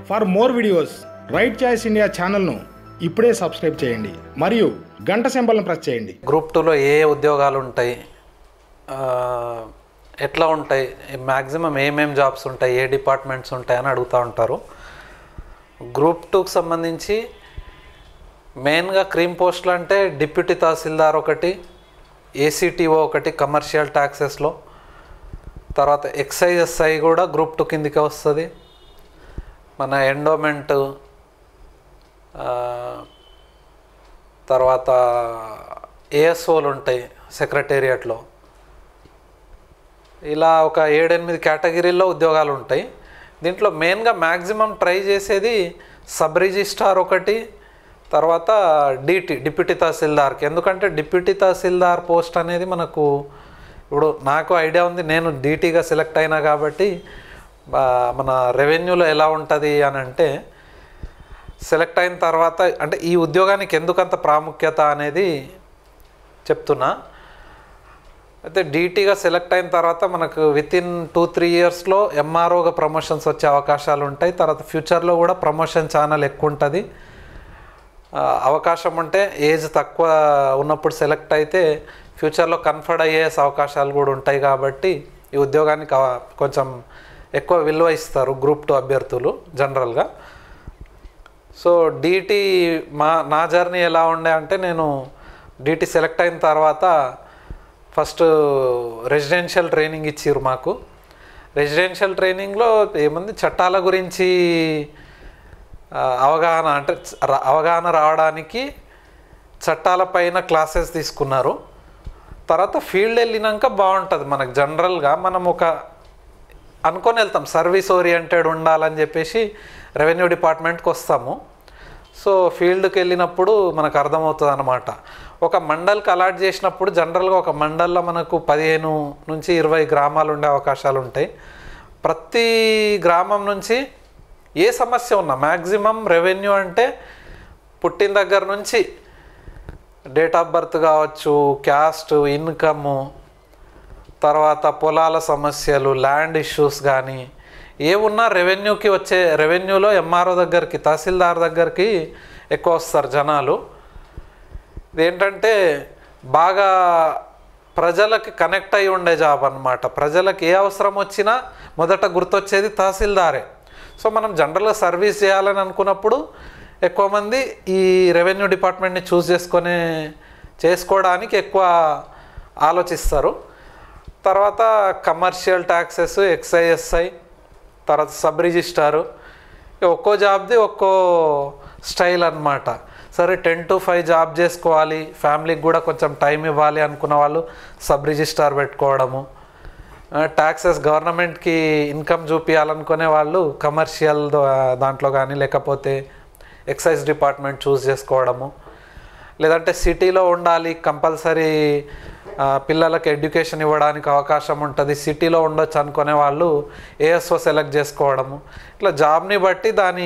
for more videos right choice India ఛానల్ను ఇప్పుడే subscribe చేయండి మరియు గంట సింబల్ను ప్రెస్ చేయండి గ్రూప్ టూలో ఏ ఏ ఉద్యోగాలు ఉంటాయి ఆ, ఎట్లా ఉంటాయి మ్యాక్సిమం ఏమేం జాబ్స్ ఉంటాయి ఏ డిపార్ట్మెంట్స్ ఉంటాయి అని అడుగుతూ ఉంటారు గ్రూప్ టూకి సంబంధించి మెయిన్గా క్రీమ్ పోస్టులు అంటే డిప్యూటీ తహసీల్దార్ ఒకటి ఏసీటీఓ ఒకటి కమర్షియల్ ట్యాక్సెస్లో తర్వాత ఎక్సైఎస్ఐ కూడా గ్రూప్ టూ కిందికే వస్తుంది మన ఎండోమెంట్ తర్వాత ఏఎస్ఓలు ఉంటాయి సెక్రటేరియట్లో ఇలా ఒక ఏడెనిమిది కేటగిరీల్లో ఉద్యోగాలు ఉంటాయి దీంట్లో మెయిన్గా మ్యాక్సిమం ట్రై చేసేది సబ్ రిజిస్ట్రార్ ఒకటి తర్వాత డిటి డిప్యూటీ తహసీల్దార్కి ఎందుకంటే డిప్యూటీ తహసీల్దార్ పోస్ట్ అనేది మనకు ఇప్పుడు నాకు ఐడియా ఉంది నేను డీటీగా సెలెక్ట్ అయినా కాబట్టి ఆ, మన రెవెన్యూలో ఎలా ఉంటుంది అని అంటే సెలెక్ట్ అయిన తర్వాత అంటే ఈ ఉద్యోగానికి ఎందుకంత ప్రాముఖ్యత అనేది చెప్తున్నా అయితే డీటీగా సెలెక్ట్ అయిన తర్వాత మనకు విత్ ఇన్ టూ త్రీ ఇయర్స్లో ఎంఆర్ఓగా ప్రమోషన్స్ వచ్చే అవకాశాలు ఉంటాయి తర్వాత ఫ్యూచర్లో కూడా ప్రమోషన్ ఛానల్ ఎక్కువ ఉంటుంది ఆ, అవకాశం ఉంటే ఏజ్ తక్కువ ఉన్నప్పుడు సెలెక్ట్ అయితే ఫ్యూచర్లో కన్ఫర్డ్ అయ్యే అవకాశాలు కూడా ఉంటాయి కాబట్టి ఈ ఉద్యోగానికి ఆ- కొంచెం ఎక్కువ విలువ ఇస్తారు గ్రూప్ టూ అభ్యర్థులు జనరల్గా సో డీటీ మా నా జర్నీ ఎలా ఉండే అంటే నేను డీటీ సెలెక్ట్ అయిన తర్వాత ఫస్ట్ రెసిడెన్షియల్ ట్రైనింగ్ ఇచ్చిర్రు మాకు రెసిడెన్షియల్ ట్రైనింగ్లో ఏముంది చట్టాల గురించి ఆ, అవగాహన అంటే చ- ర- అవగాహన రావడానికి చట్టాలపైన క్లాసెస్ తీసుకున్నారు తర్వాత ఫీల్డ్ వెళ్ళినాక బాగుంటుంది మనకు జనరల్గా మనం ఒక అనుకొని వెళ్తాం సర్వీస్ ఓరియంటెడ్ ఉండాలని చెప్పేసి రెవెన్యూ డిపార్ట్మెంట్కి వస్తాము సో ఫీల్డ్కి వెళ్ళినప్పుడు మనకు అర్థమవుతుంది అనమాట ఒక మండల్కి అలాట్ చేసినప్పుడు జనరల్గా ఒక మండల్లో మనకు పదిహేను నుంచి ఇరవై గ్రామాలు ఉండే అవకాశాలు ఉంటాయి ప్రతి గ్రామం నుంచి ఏ సమస్య ఉన్నా మ్యాక్సిమం రెవెన్యూ అంటే పుట్టిన దగ్గర నుంచి డేట్ ఆఫ్ బర్త్ కావచ్చు క్యాస్ట్ ఇన్కము తర్వాత పొలాల సమస్యలు ల్యాండ్ ఇష్యూస్ కానీ ఏ ఉన్నా రెవెన్యూకి వచ్చే రెవెన్యూలో ఎంఆర్ఓ దగ్గరికి తహసీల్దార్ దగ్గరికి ఎక్కువ వస్తారు జనాలు ఇదేంటంటే బాగా ప్రజలకి కనెక్ట్ అయి ఉండే జాబ్ అనమాట ప్రజలకు ఏ అవసరం వచ్చినా మొదట గుర్తొచ్చేది తహసీల్దారే సో మనం జనరల్గా సర్వీస్ చేయాలని అనుకున్నప్పుడు ఎక్కువ మంది ఈ రెవెన్యూ డిపార్ట్మెంట్ని చూస్ చేసుకొని చేసుకోవడానికి ఎక్కువ ఆలోచిస్తారు తర్వాత కమర్షియల్ ట్యాక్సెస్ ఎక్స్ఐఎస్ఐ తర్వాత సబ్ రిజిస్టారు ఇక ఒక్కో జాబ్ది ఒక్కో స్టైల్ అన్నమాట సరే టెన్ టు ఫైవ్ జాబ్ చేసుకోవాలి ఫ్యామిలీకి కూడా కొంచెం టైం ఇవ్వాలి అనుకున్న వాళ్ళు సబ్ రిజిస్టార్ పెట్టుకోవడము ట్యాక్సెస్ గవర్నమెంట్కి ఇన్కమ్ చూపించాలనుకునే వాళ్ళు కమర్షియల్ దాంట్లో కానీ లేకపోతే ఎక్సైజ్ డిపార్ట్మెంట్ చూస్ చేసుకోవడము లేదంటే సిటీలో ఉండాలి కంపల్సరీ ఆ, పిల్లలకి ఎడ్యుకేషన్ ఇవ్వడానికి అవకాశం ఉంటుంది సిటీలో ఉండొచ్చు అనుకునే వాళ్ళు ఏఎస్ఓ సెలెక్ట్ చేసుకోవడము ఇట్లా జాబ్ని బట్టి దాని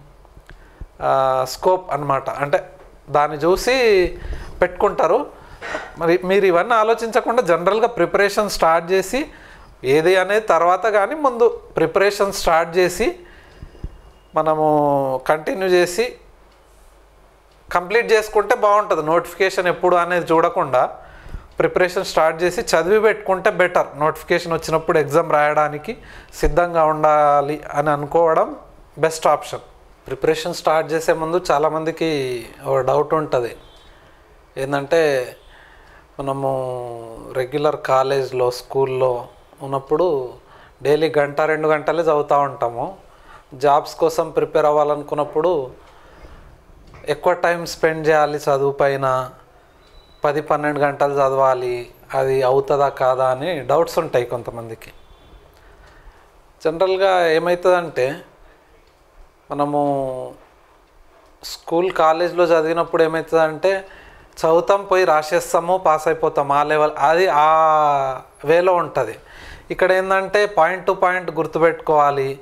స్కోప్ అన్నమాట అంటే దాన్ని చూసి పెట్టుకుంటారు మరి మీరు ఇవన్నీ ఆలోచించకుండా జనరల్గా ప్రిపరేషన్ స్టార్ట్ చేసి ఏది అనేది తర్వాత కానీ ముందు ప్రిపరేషన్ స్టార్ట్ చేసి మనము కంటిన్యూ చేసి కంప్లీట్ చేసుకుంటే బాగుంటుంది నోటిఫికేషన్ ఎప్పుడు అనేది చూడకుండా ప్రిపరేషన్ స్టార్ట్ చేసి చదివి పెట్టుకుంటే బెటర్ నోటిఫికేషన్ వచ్చినప్పుడు ఎగ్జామ్ రాయడానికి సిద్ధంగా ఉండాలి అని అనుకోవడం బెస్ట్ ఆప్షన్ ప్రిపరేషన్ స్టార్ట్ చేసే ముందు చాలామందికి ఒక డౌట్ ఉంటుంది ఏంటంటే మనము రెగ్యులర్ కాలేజ్లో స్కూల్లో ఉన్నప్పుడు డైలీ గంట రెండు గంటలే చదువుతూ ఉంటాము జాబ్స్ కోసం ప్రిపేర్ అవ్వాలనుకున్నప్పుడు ఎక్కువ టైం స్పెండ్ చేయాలి చదువు పైన పది పన్నెండు గంటలు చదవాలి అది అవుతుందా కాదా అని డౌట్స్ ఉంటాయి కొంతమందికి జనరల్గా ఏమవుతుందంటే మనము స్కూల్ కాలేజ్లో చదివినప్పుడు ఏమవుతుందంటే చదువుతాం పోయి రాసేస్తాము పాస్ అయిపోతాం ఆ లెవెల్ అది ఆ వేలో ఉంటుంది ఇక్కడ ఏంటంటే పాయింట్ టు పాయింట్ గుర్తుపెట్టుకోవాలి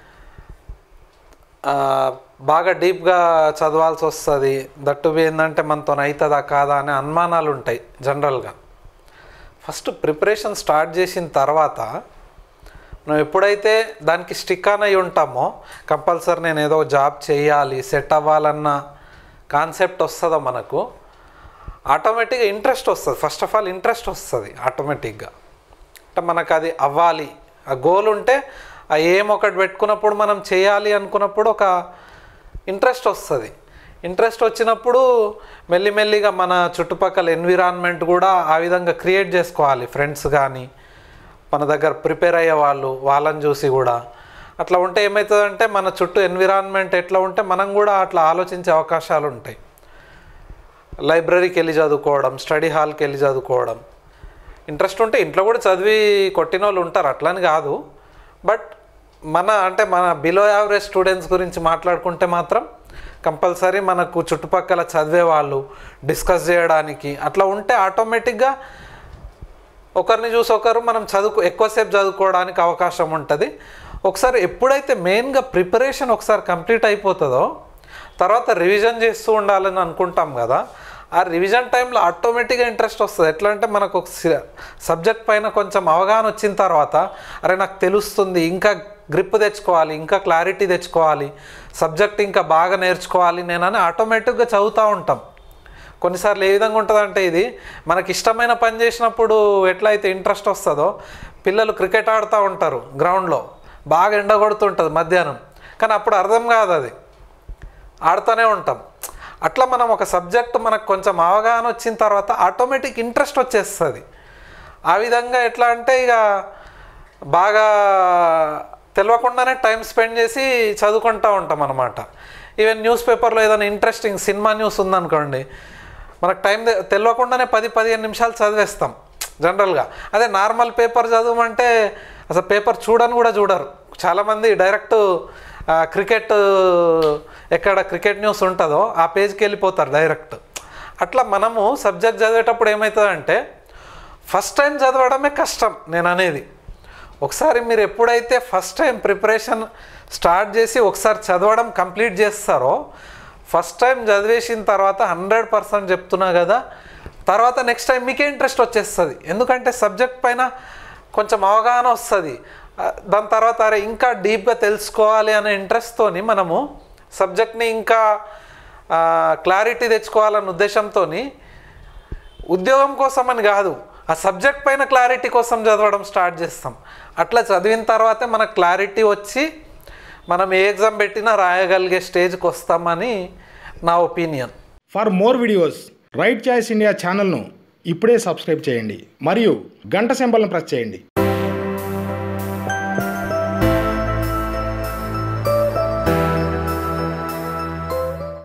ఆ, బాగా డీప్గా చదవాల్సి వస్తుంది దట్టు ఏంటంటే మనతో అవుతుందా కాదా అనే అనుమానాలు ఉంటాయి జనరల్గా ఫస్ట్ ప్రిపరేషన్ స్టార్ట్ చేసిన తర్వాత మనం ఎప్పుడైతే దానికి స్టిక్ ఆన్ అయి ఉంటామో కంపల్సరీ నేను ఏదో జాబ్ చేయాలి సెట్ అవ్వాలన్న కాన్సెప్ట్ వస్తుందో మనకు ఆటోమేటిక్గా ఇంట్రెస్ట్ వస్తుంది ఫస్ట్ ఆఫ్ ఆల్ ఇంట్రెస్ట్ వస్తుంది ఆటోమేటిక్గా అంటే మనకు అది అవ్వాలి ఆ గోల్ ఉంటే ఆ ఏం ఒకటి పెట్టుకున్నప్పుడు మనం చేయాలి అనుకున్నప్పుడు ఒక ఇంట్రెస్ట్ వస్తుంది ఇంట్రెస్ట్ వచ్చినప్పుడు మెల్లిమెల్లిగా మన చుట్టుపక్కల ఎన్విరాన్మెంట్ కూడా ఆ విధంగా క్రియేట్ చేసుకోవాలి ఫ్రెండ్స్ కానీ మన దగ్గర ప్రిపేర్ అయ్యే వాళ్ళు వాళ్ళని చూసి కూడా అట్లా ఉంటే ఏమవుతుందంటే మన చుట్టూ ఎన్విరాన్మెంట్ ఎట్లా ఉంటే మనం కూడా అట్లా ఆలోచించే అవకాశాలు ఉంటాయి లైబ్రరీకి వెళ్ళి చదువుకోవడం స్టడీ హాల్కి వెళ్ళి చదువుకోవడం ఇంట్రెస్ట్ ఉంటే ఇంట్లో కూడా చదివి కొట్టిన వాళ్ళు ఉంటారు అట్లని కాదు బట్ మన అంటే మన బిలో యావరేజ్ స్టూడెంట్స్ గురించి మాట్లాడుకుంటే మాత్రం కంపల్సరీ మనకు చుట్టుపక్కల చదివే వాళ్ళు డిస్కస్ చేయడానికి అట్లా ఉంటే ఆటోమేటిక్గా ఒకరిని చూసి ఒకరు మనం చదువుకో ఎక్కువసేపు చదువుకోవడానికి అవకాశం ఉంటుంది ఒకసారి ఎప్పుడైతే మెయిన్గా ప్రిపరేషన్ ఒకసారి కంప్లీట్ అయిపోతుందో తర్వాత రివిజన్ చేస్తూ ఉండాలని అనుకుంటాం కదా ఆ రివిజన్ టైంలో ఆటోమేటిక్గా ఇంట్రెస్ట్ వస్తుంది ఎట్లా అంటే మనకు ఒక సబ్జెక్ట్ పైన కొంచెం అవగాహన వచ్చిన తర్వాత అరే నాకు తెలుస్తుంది ఇంకా గ్రిప్ తెచ్చుకోవాలి ఇంకా క్లారిటీ తెచ్చుకోవాలి సబ్జెక్ట్ ఇంకా బాగా నేర్చుకోవాలి నేనని ఆటోమేటిక్గా చదువుతూ ఉంటాం కొన్నిసార్లు ఏ విధంగా ఉంటుందంటే ఇది మనకి ఇష్టమైన పని చేసినప్పుడు ఎట్లయితే ఇంట్రెస్ట్ వస్తుందో పిల్లలు క్రికెట్ ఆడుతూ ఉంటారు గ్రౌండ్లో బాగా ఎండ కొడుతుంటుంది మధ్యాహ్నం కానీ అప్పుడు అర్థం కాదు అది ఆడుతూనే ఉంటాం అట్లా మనం ఒక సబ్జెక్ట్ మనకు కొంచెం అవగాహన వచ్చిన తర్వాత ఆటోమేటిక్ ఇంట్రెస్ట్ వచ్చేస్తుంది ఆ విధంగా ఎట్లా అంటే ఇక బాగా తెలియకుండానే టైం స్పెండ్ చేసి చదువుకుంటూ ఉంటాం అనమాట ఈవెన్ న్యూస్ పేపర్లో ఏదైనా ఇంట్రెస్టింగ్ సినిమా న్యూస్ ఉందనుకోండి మనకు టైం తె- తెలియకుండానే పది పదిహేను నిమిషాలు చదివేస్తాం జనరల్గా అదే నార్మల్ పేపర్ చదవమంటే అసలు పేపర్ చూడని కూడా చూడరు చాలామంది డైరెక్ట్ క్రికెట్ ఎక్కడ క్రికెట్ న్యూస్ ఉంటుందో ఆ పేజ్కి వెళ్ళిపోతారు డైరెక్ట్ అట్లా మనము సబ్జెక్ట్ చదివేటప్పుడు ఏమవుతుందంటే ఫస్ట్ టైం చదవడమే కష్టం నేను అనేది ఒకసారి మీరు ఎప్పుడైతే ఫస్ట్ టైం ప్రిపరేషన్ స్టార్ట్ చేసి ఒకసారి చదవడం కంప్లీట్ చేస్తారో ఫస్ట్ టైం చదివేసిన తర్వాత హండ్రెడ్ పర్సెంట్ చెప్తున్నా కదా తర్వాత నెక్స్ట్ టైం మీకే ఇంట్రెస్ట్ వచ్చేస్తుంది ఎందుకంటే సబ్జెక్ట్ పైన కొంచెం అవగాహన వస్తుంది ఆ, దాని తర్వాత అరే ఇంకా డీప్గా తెలుసుకోవాలి అనే ఇంట్రెస్ట్తోని మనము సబ్జెక్ట్ని ఇంకా క్లారిటీ తెచ్చుకోవాలనే ఉద్దేశంతో ఉద్యోగం కోసం అని కాదు ఆ సబ్జెక్ట్ పైన క్లారిటీ కోసం చదవడం స్టార్ట్ చేస్తాం అట్లా చదివిన తర్వాతే మనకు క్లారిటీ వచ్చి మనం ఏ ఎగ్జామ్ పెట్టినా రాయగలిగే స్టేజ్కి వస్తామని నా opinion for more videos right choice India ఛానల్ను ఇప్పుడే సబ్స్క్రైబ్ చేయండి మరియు గంట సింబల్ను ప్రెస్ చేయండి